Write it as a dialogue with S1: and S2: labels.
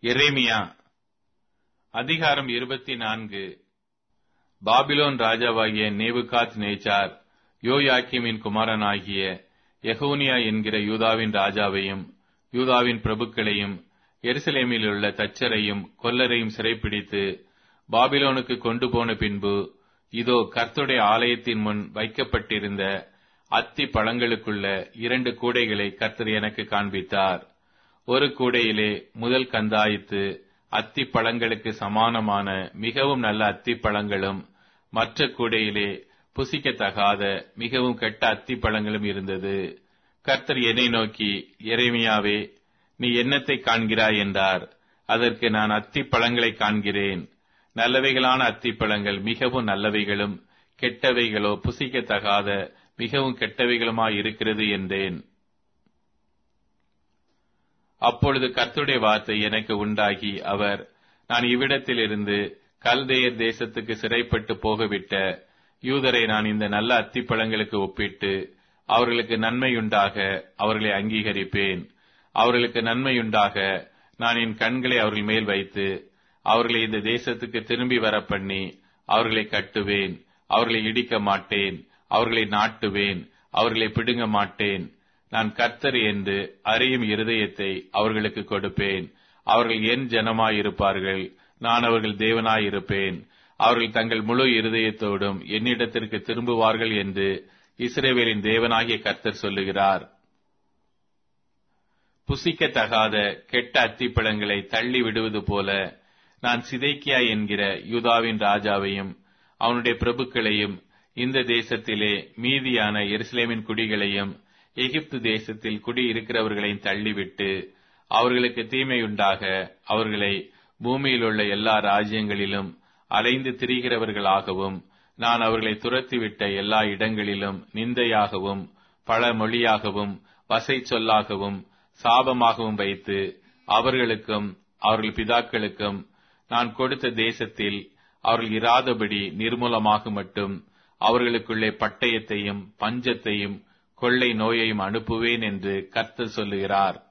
S1: எரேமியா அதிகாரம் இருபத்தி நான்கு பாபிலோன் ராஜாவாகிய நேபுகாத் நேச்சார் யோயாக்கிமின் குமாரனாகிய எகோனியா என்கிற யூதாவின் ராஜாவையும் யூதாவின் பிரபுக்களையும் எருசலேமில் உள்ள தச்சரையும் கொல்லரையும் சிறைப்பிடித்து பாபிலோனுக்கு கொண்டு போன பின்பு இதோ கர்த்துடைய ஆலயத்தின் முன் வைக்கப்பட்டிருந்த அத்தி பழங்களுக்குள்ள இரண்டு கூடைகளை கர்த்தர் எனக்கு காண்பித்தார் ஒரு கூடையிலே முதல் கந்தாயித்து அத்தி பழங்களுக்கு சமானமான மிகவும் நல்ல அத்தி பழங்களும் மற்ற கூடையிலே புசிக்கத்தகாத மிகவும் கெட்ட அத்தி பழங்களும் இருந்தது கர்த்தர் என்னை நோக்கி எரேமியாவே நீ என்னத்தை காண்கிறாய் என்றார் அதற்கு நான் அத்தி பழங்களை காண்கிறேன் நல்லவைகளான அத்திப்பழங்கள் மிகவும் நல்லவைகளும் கெட்டவைகளோ புசிக்கத்தகாத மிகவும் கெட்டவைகளுமாய் இருக்கிறது என்றேன் அப்பொழுது கர்த்தருடைய வார்த்தை எனக்கு உண்டாகி அவர் நான் இவ்விடத்திலிருந்து கல்தேயர் தேசத்துக்கு சிறைப்பட்டு போகவிட்ட யூதரை நான் இந்த நல்ல அத்திப்பழங்களுக்கு ஒப்பிட்டு அவர்களுக்கு நன்மையுண்டாக அவர்களை அங்கீகரிப்பேன் அவர்களுக்கு நன்மையுண்டாக நான் என் கண்களை அவர்கள் மேல் வைத்து அவர்களை இந்த தேசத்துக்கு திரும்பி வர பண்ணி அவர்களை கட்டுவேன் அவர்களை இடிக்க மாட்டேன் அவர்களை நாட்டுவேன் அவர்களை பிடுங்க மாட்டேன் நான் கர்த்தர் என்று அறியும் இருதயத்தை அவர்களுக்கு கொடுப்பேன் அவர்கள் என் ஜனமாயிருப்பார்கள் நான் அவர்கள் தேவனாயிருப்பேன் அவர்கள் தங்கள் முழு இருதயத்தோடும் என்னிடத்திற்கு திரும்புவார்கள் என்று இஸ்ரேவேலின் தேவனாகிய கர்த்தர் சொல்லுகிறார் புசிக்கத்தகாத கெட்ட அத்திப்பழங்களை தள்ளி விடுவது போல நான் சிதைக்கியா என்கிற யூதாவின் ராஜாவையும் அவனுடைய பிரபுக்களையும் இந்த தேசத்திலே மீதியான எருசலேமின் குடிகளையும் எகிப்து தேசத்தில் குடியிருக்கிறவர்களையும் தள்ளிவிட்டு அவர்களுக்கு தீமையுண்டாக அவர்களை பூமியில் உள்ள எல்லா ராஜ்யங்களிலும் அலைந்து திரிகிறவர்களாகவும் நான் அவர்களை துரத்திவிட்ட எல்லா இடங்களிலும் நிந்தையாகவும் பல மொழியாகவும் வசை சொல்லாகவும் சாபமாகவும் வைத்து அவர்களுக்கும் அவர்கள் பிதாக்களுக்கும் நான் கொடுத்த தேசத்தில் அவர்கள் இராதபடி நிர்மூலமாக மட்டும் அவர்களுக்குள்ளே பட்டயத்தையும் பஞ்சத்தையும் கொள்ளை நோயையும் அனுப்புவேன் என்று கர்த்தர் சொல்லுகிறார்